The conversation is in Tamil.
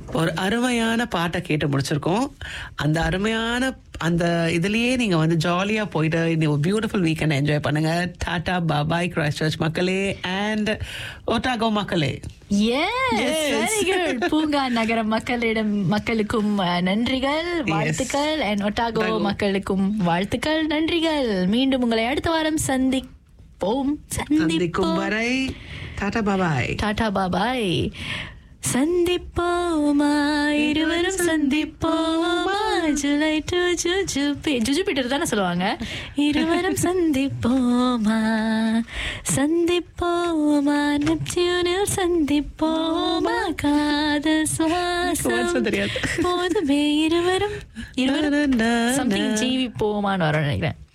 ஒரு அருமையான பாட்டை கேட்டு முடிச்சிருக்கோம் அந்த அருமையான அந்த இதுலயே நீங்க வந்து ஜாலியா போயிட்டு இந்த ஒரு பியூட்டிஃபுல் வீக்கெண்ட் என்ஜாய் பண்ணுங்க டாடா பாபாய் கிரைஸ்ட் சர்ச் மக்களே அண்ட் ஒட்டாகோ மக்களே Yes, Yes. very good. பூங்கா நகர மக்களிடம் மக்களுக்கும் அஹ், நன்றிகள் வாழ்த்துக்கள் அண்ட் ஒட்டாகோ Otago. மக்களுக்கும் வாழ்த்துக்கள் நன்றிகள் மீண்டும் உங்களை அடுத்த வாரம் சந்திப்போம் சந்திக்கும் சந்திப்போம் வரை டாடா பாபாய் டாடா பாபாய் சந்திப்போமா இருவரும் சந்திப்போமா ஜூலை டு ஜுஜு ஜுஜு பீட்டர் தானே சொல்லுவாங்க இருவரும் சந்திப்போமா சந்திப்போமா நெப்டியூனில் சந்திப்போமா காதல் சுவாசம் சுவாசம் தெரியாது. போதுமே இருவரும் இருவரும் சம்திங் ஜீவிப்போமான்னு வரும் நினைக்கிறேன்